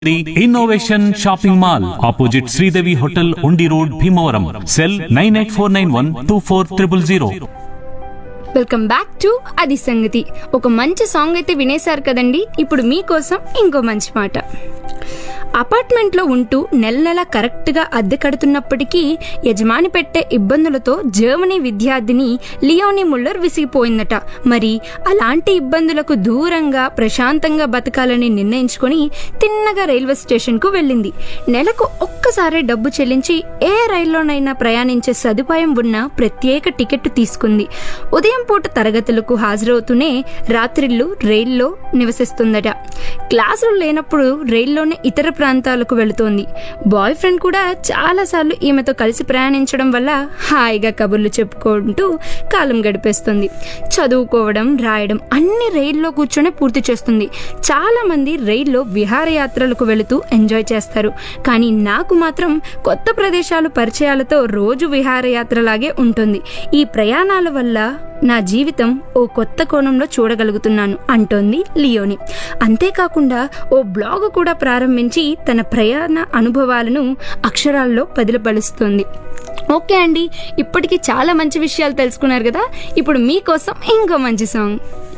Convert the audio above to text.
the innovation shopping mall opposite Sridevi hotel Undi road Bhimavaram cell nine eight four nine one two four triple zero welcome back to అది సంగతి ఒక మంచి song అయితే వినేశారు కదండి ఇప్పుడు మీకోసం ఇంకో మంచి మాట అపార్ట్మెంట్లో ఉంటూ నెల నెల కరెక్ట్గా అద్దె కడుతున్నప్పటికీ యజమాని పెట్టే ఇబ్బందులతో జర్మనీ విద్యార్థిని లియోని ముల్లర్ విసిగిపోయిందట మరి అలాంటి ఇబ్బందులకు దూరంగా ప్రశాంతంగా బతకాలని నిర్ణయించుకొని తిన్నగా రైల్వే స్టేషన్కు వెళ్ళింది నెలకు ఒక్కసారి డబ్బు చెల్లించి ఏ రైల్లోనైనా ప్రయాణించే సదుపాయం ఉన్న ప్రత్యేక టికెట్ తీసుకుంది ఉదయం పూట తరగతులకు హాజరవుతూనే రాత్రిళ్ళు రైల్లో నివసిస్తుందట క్లాసులు లేనప్పుడు రైల్లోనే ఇతర ప్రాంతాలకు వెళుతోంది బాయ్ ఫ్రెండ్ కూడా చాలాసార్లు ఈమెతో కలిసి ప్రయాణించడం వల్ల హాయిగా కబుర్లు చెప్పుకుంటూ కాలం గడిపేస్తుంది చదువుకోవడం రాయడం అన్ని రైల్లో కూర్చొని పూర్తి చేస్తుంది చాలా మంది రైల్లో విహారయాత్రలకు వెళుతూ ఎంజాయ్ చేస్తారు కానీ నాకు మాత్రం కొత్త ప్రదేశాలు పరిచయాలతో రోజు విహారయాత్రలాగే ఉంటుంది ఈ ప్రయాణాల వల్ల నా జీవితం ఓ కొత్త కోణంలో చూడగలుగుతున్నాను అంటోంది లియోని అంతేకాకుండా ఓ బ్లాగ్ కూడా ప్రారంభించి తన ప్రయాణ అనుభవాలను అక్షరాల్లో పదిలపరుస్తుంది ఓకే అండి ఇప్పటికి చాలా మంచి విషయాలు తెలుసుకున్నారు కదా ఇప్పుడు మీకోసం ఇంకో మంచి సాంగ్